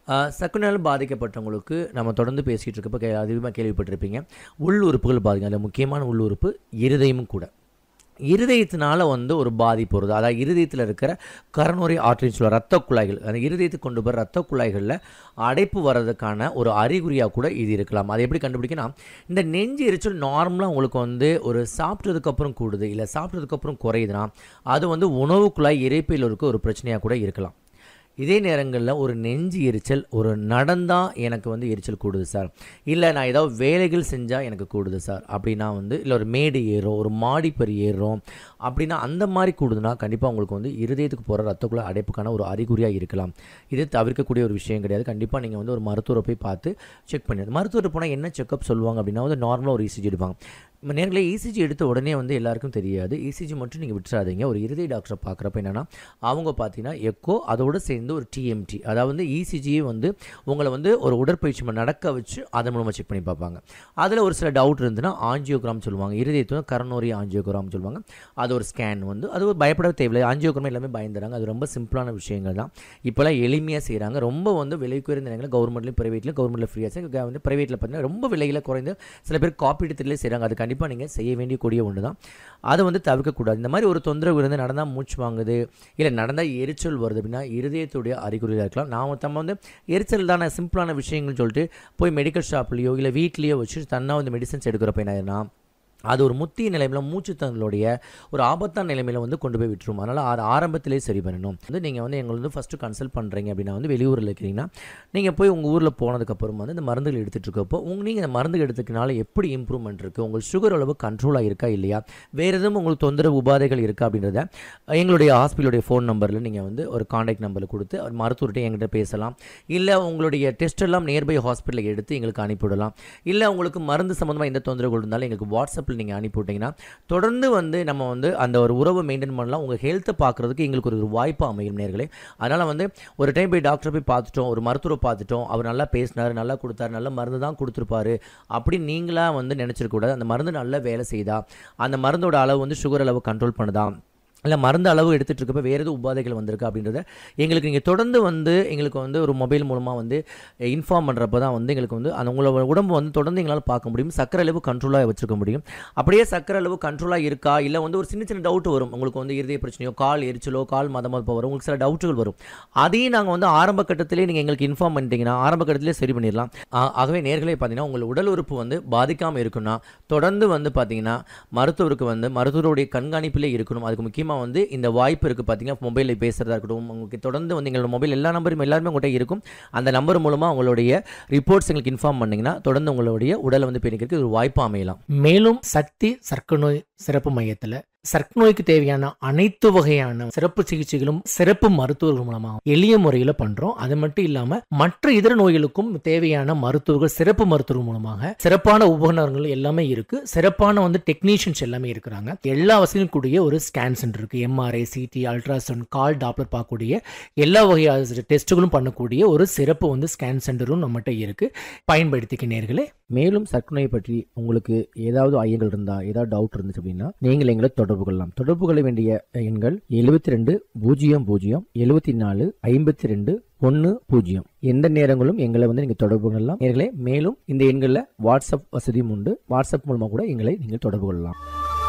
சக்குனால் பாதிக்கப்பட்டவங்களுக்கு நம்ம தொடர்ந்து பேசிகிட்டு இருக்கப்போ கே அதிகமாக கேள்விப்பட்டிருப்பீங்க உள் உறுப்புகள் பாதிக்கும் அதில் முக்கியமான உள் உறுப்பு இருதயமும் கூட இருதயத்தினால வந்து ஒரு பாதிப்பு வருது அதாவது இருதயத்தில் இருக்கிற கரநுரை ஆற்றின்னு சொல்லுவாங்க ரத்த குழாய்கள் அந்த இருதயத்துக்கு கொண்டு போகிற ரத்த குழாய்களில் அடைப்பு வர்றதுக்கான ஒரு அறிகுறியாக கூட இது இருக்கலாம் அதை எப்படி கண்டுபிடிக்கணும் இந்த நெஞ்சு எரிச்சல் நார்மலாக உங்களுக்கு வந்து ஒரு சாப்பிட்டதுக்கப்புறம் கூடுது இல்லை சாப்பிட்டதுக்கப்புறம் குறையுதுன்னா அது வந்து உணவு குழாய் இறைப்பையில் இருக்க ஒரு பிரச்சனையாக கூட இருக்கலாம் இதே நேரங்களில் ஒரு நெஞ்சு எரிச்சல் ஒரு நடந்தால் எனக்கு வந்து எரிச்சல் கூடுது சார் இல்லை நான் ஏதாவது வேலைகள் செஞ்சால் எனக்கு கூடுது சார் அப்படின்னா வந்து இல்லை ஒரு மேடு ஏறும் ஒரு மாடிப்பறி ஏறும் அப்படின்னா அந்த மாதிரி கூடுதுன்னா கண்டிப்பாக உங்களுக்கு வந்து இருதயத்துக்கு போகிற ரத்தக்குள்ள அடைப்புக்கான ஒரு அறிகுறியாக இருக்கலாம் இது தவிர்க்கக்கூடிய ஒரு விஷயம் கிடையாது கண்டிப்பாக நீங்கள் வந்து ஒரு மருத்துவரை போய் பார்த்து செக் பண்ணி மருத்துவர் போனால் என்ன செக்கப் சொல்லுவாங்க அப்படின்னா வந்து நார்மலாக ஒரு இசிஜி எடுப்பாங்க நேர்களே இசிஜி எடுத்த உடனே வந்து எல்லாருக்கும் தெரியாது இசிஜி மட்டும் நீங்கள் விட்டுறாதீங்க ஒரு இருதய டாக்டரை பார்க்குறப்ப என்னென்னா அவங்க பார்த்தீங்கன்னா எக்கோ அதோடு சேர்ந்து ஒரு டிஎம்டி அதாவது வந்து இசிஜியே வந்து உங்களை வந்து ஒரு உடற்பயிற்சி ம- நடக்க வச்சு அதன் மூலமாக செக் பண்ணி பார்ப்பாங்க அதில் ஒரு சில டவுட் இருந்துன்னா ஆஞ்சியோகிராம் சொல்லுவாங்க இருதயத்தை கரனோரி ஆஞ்சியோகிராம் சொல்லுவாங்க அது ஒரு ஸ்கேன் வந்து அது ஒரு பயப்பட தேவையில்லை ஆஞ்சியோகிராம் எல்லாமே பயந்துறாங்க அது ரொம்ப சிம்பிளான விஷயங்கள் தான் இப்போலாம் எளிமையாக செய்கிறாங்க ரொம்ப வந்து விலை குறைந்த நேரங்களில் கவர்மெண்ட்லேயும் ப்ரைவேட்லையும் கவர்மெண்ட்டில் ஃப்ரீயாக வந்து ப்ரைவேட்டில் பார்த்தீங்கன்னா ரொம்ப விலையில் குறைந்து சில பேர் காப்பீடு திட்டத்திலே செய்கிறாங்க அது கண்டிப்பாக நீங்கள் செய்ய வேண்டிய கூடிய ஒன்று தான் அதை வந்து தவிர்க்கக்கூடாது இந்த மாதிரி ஒரு தொந்தரவு இருந்து நடந்தால் மூச்சு வாங்குது இல்லை நடந்தால் எரிச்சல் வருது அப்படின்னா இருதயத்துடைய அறிகுறியாக இருக்கலாம் நான் நம்ம வந்து எரிச்சல் தானே சிம்பிளான விஷயங்கள்னு சொல்லிட்டு போய் மெடிக்கல் ஷாப்லேயோ இல்லை வீட்லேயோ வச்சு தன்னா வந்து மெடிசன்ஸ் எடுக்கிறப்ப என்ன ஆயிருன்னா அது ஒரு முத்திய நிலைமையில் மூச்சுத்தங்களுடைய ஒரு ஆபத்தான நிலைமையில் வந்து கொண்டு போய் விட்டுரும் அதனால் அது ஆரம்பத்திலே சரி பண்ணணும் வந்து நீங்கள் வந்து எங்களை வந்து ஃபஸ்ட்டு கன்சல்ட் பண்ணுறீங்க அப்படின்னா வந்து வெளியூரில் இருக்கிறீங்கன்னா நீங்கள் போய் உங்கள் ஊரில் போனதுக்கப்புறம் வந்து இந்த மருந்துகள் எடுத்துகிட்டு இருக்கப்போ உங்க நீங்கள் இந்த மருந்து எடுத்துக்கனால எப்படி இம்ப்ரூவ்மெண்ட் இருக்குது உங்கள் சுகர் அளவு கண்ட்ரோலாக இருக்கா இல்லையா வேறு எதுவும் உங்களுக்கு தொந்தரவு உபாதைகள் இருக்கா அப்படின்றத எங்களுடைய ஹாஸ்பிட்டலுடைய ஃபோன் நம்பரில் நீங்கள் வந்து ஒரு காண்டாக்ட் நம்பரில் கொடுத்து ஒரு மருத்துவர்கிட்ட எங்கிட்ட பேசலாம் இல்லை உங்களுடைய டெஸ்ட் எல்லாம் நியர்பை ஹாஸ்பிட்டலில் எடுத்து எங்களுக்கு அனுப்பிவிடலாம் இல்லை உங்களுக்கு மருந்து சம்மந்தமாக எந்த தொந்தரவுகள் இருந்தாலும் எங்களுக்கு வாட்ஸ்அப்பில் நீங்கள் அனுப்பி விட்டீங்கன்னா தொடர்ந்து வந்து நம்ம வந்து அந்த ஒரு உறவை மெயின்டைன் பண்ணலாம் உங்கள் ஹெல்த்தை பார்க்குறதுக்கு எங்களுக்கு ஒரு வாய்ப்பு அமையும் நேர்களே அதனால் வந்து ஒரு டைம் போய் டாக்டரை போய் பார்த்துட்டோம் ஒரு மருத்துவரை பார்த்துட்டோம் அவர் நல்லா பேசினார் நல்லா கொடுத்தாரு நல்ல மருந்து தான் கொடுத்துருப்பாரு அப்படி நீங்களாக வந்து நினச்சிருக்கூடாது அந்த மருந்து நல்லா வேலை செய்தா அந்த மருந்தோட அளவு வந்து சுகர் அளவு கண்ட்ரோல் பண்ணுதா இல்லை மருந்து அளவு எடுத்துகிட்டு இருக்கப்ப வேறு எதுவும் உபாதைகள் வந்திருக்கு அப்படின்றத எங்களுக்கு நீங்கள் தொடர்ந்து வந்து எங்களுக்கு வந்து ஒரு மொபைல் மூலமாக வந்து இன்ஃபார்ம் பண்ணுறப்ப தான் வந்து எங்களுக்கு வந்து அந்த உங்களோட உடம்பு வந்து தொடர்ந்து எங்களால் பார்க்க முடியும் சக்கரை அளவு கண்ட்ரோலாக வச்சுருக்க முடியும் அப்படியே சக்கரை அளவு கண்ட்ரோலாக இருக்கா இல்லை வந்து ஒரு சின்ன சின்ன டவுட் வரும் உங்களுக்கு வந்து இருதய பிரச்சனையோ கால் எரிச்சலோ கால் மதமதப்போ வரும் உங்களுக்கு சில டவுட்டுகள் வரும் அதையும் நாங்கள் வந்து ஆரம்ப கட்டத்திலே நீங்கள் எங்களுக்கு இன்ஃபார்ம் பண்ணிட்டீங்கன்னா ஆரம்ப கட்டத்திலே சரி பண்ணிடலாம் ஆ- ஆகவே நேர்களே பார்த்தீங்கன்னா உங்கள் உடல் உறுப்பு வந்து பாதிக்காமல் இருக்குன்னா தொடர்ந்து வந்து பார்த்தீங்கன்னா மருத்துவருக்கு வந்து மருத்துவருடைய கண்காணிப்பிலே இருக்கணும் அதுக்கு முக்கியமாக வந்து இந்த வாய்ப்பு இருக்குது பார்த்தீங்கன்னா மொபைலில் பேசுகிறதா இருக்கட்டும் உங்களுக்கு தொடர்ந்து வந்து எங்களோட மொபைல் எல்லா நம்பரும் எல்லாருமே உங்கள்கிட்ட இருக்கும் அந்த நம்பர் மூலமாக உங்களுடைய ரிப்போர்ட்ஸ் எங்களுக்கு இன்ஃபார்ம் பண்ணிங்கன்னா தொடர்ந்து உங்களுடைய உடலை வந்து பெருக்கிறதுக்கு ஒரு வாய்ப்பு அமையலாம் மேலும் சக்தி சர்க்கரை நோய் சிறப்பு மையத்துல சர்க்கரை நோய்க்கு தேவையான அனைத்து வகையான சிறப்பு சிகிச்சைகளும் சிறப்பு மருத்துவர்கள் மூலமா எளிய முறையில பண்றோம் அது மட்டும் இல்லாம மற்ற இதர நோய்களுக்கும் தேவையான மருத்துவர்கள் சிறப்பு மருத்துவர்கள் மூலமாக சிறப்பான உபகரணங்கள் எல்லாமே இருக்கு சிறப்பான வந்து டெக்னீஷியன்ஸ் எல்லாமே இருக்கிறாங்க எல்லா வசதியும் கூடிய ஒரு ஸ்கேன் சென்டர் இருக்கு எம்ஆர்ஐ சிடி அல்ட்ராசவுண்ட் கால் டாப்லர் பார்க்கக்கூடிய எல்லா வகையான டெஸ்ட்டுகளும் பண்ணக்கூடிய ஒரு சிறப்பு வந்து ஸ்கேன் சென்டரும் நம்மகிட்ட இருக்கு பயன்படுத்திக்க நேர்களே மேலும் சர்க்கரை பற்றி உங்களுக்கு ஏதாவது ஐயங்கள் இருந்தால் ஏதாவது டவுட் இருந்துச்சு அப்படின்னா நீங்கள் எங்களை தொடர்பு கொள்ளலாம் தொடர்பு கொள்ள வேண்டிய எண்கள் எழுபத்தி ரெண்டு பூஜ்ஜியம் பூஜ்ஜியம் எழுபத்தி நாலு ஐம்பத்தி ரெண்டு ஒன்று பூஜ்ஜியம் எந்த நேரங்களும் எங்களை வந்து நீங்கள் தொடர்பு கொள்ளலாம் நேர்களே மேலும் இந்த எண்களில் வாட்ஸ்அப் வசதியும் உண்டு வாட்ஸ்அப் மூலமாக கூட எங்களை நீங்கள் தொடர்பு கொள்ளலாம்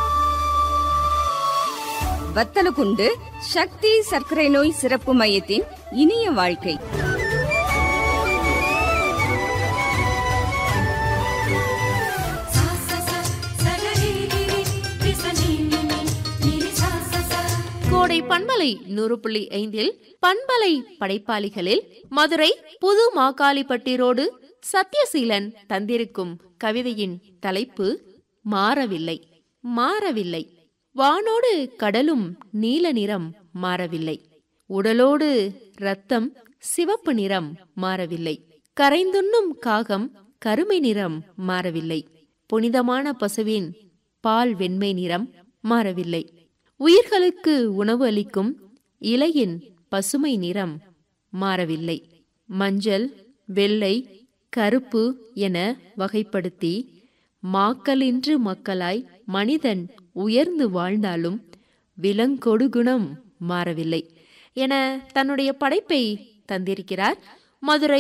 வத்தலகுண்டு சக்தி சர்க்கரை நோய் சிறப்பு மையத்தின் இனிய வாழ்க்கை सा सा सा सगरि गिरि रिसनि निनि निरि सा सा सा கோடை பண்பலை நூறு புள்ளி ஐந்தில் பண்பலை படைப்பாளிகளில் மதுரை புது மாக்காளிப்பட்டி ரோடு சத்யசீலன் தந்திருக்கும் கவிதையின் தலைப்பு மாறவில்லை மாறவில்லை வானோடு கடலும் நீல நிறம் மாறவில்லை உடலோடு ரத்தம் சிவப்பு நிறம் மாறவில்லை கரைந்துண்ணும் காகம் கருமை நிறம் மாறவில்லை புனிதமான பசுவின் பால் வெண்மை நிறம் மாறவில்லை உயிர்களுக்கு உணவு அளிக்கும் இலையின் பசுமை நிறம் மாறவில்லை மஞ்சள் வெள்ளை கருப்பு என வகைப்படுத்தி மாக்களின்று மக்களாய் மனிதன் உயர்ந்து வாழ்ந்தாலும் விலங்கொடு குணம் மாறவில்லை என தன்னுடைய படைப்பை தந்திருக்கிறார் மதுரை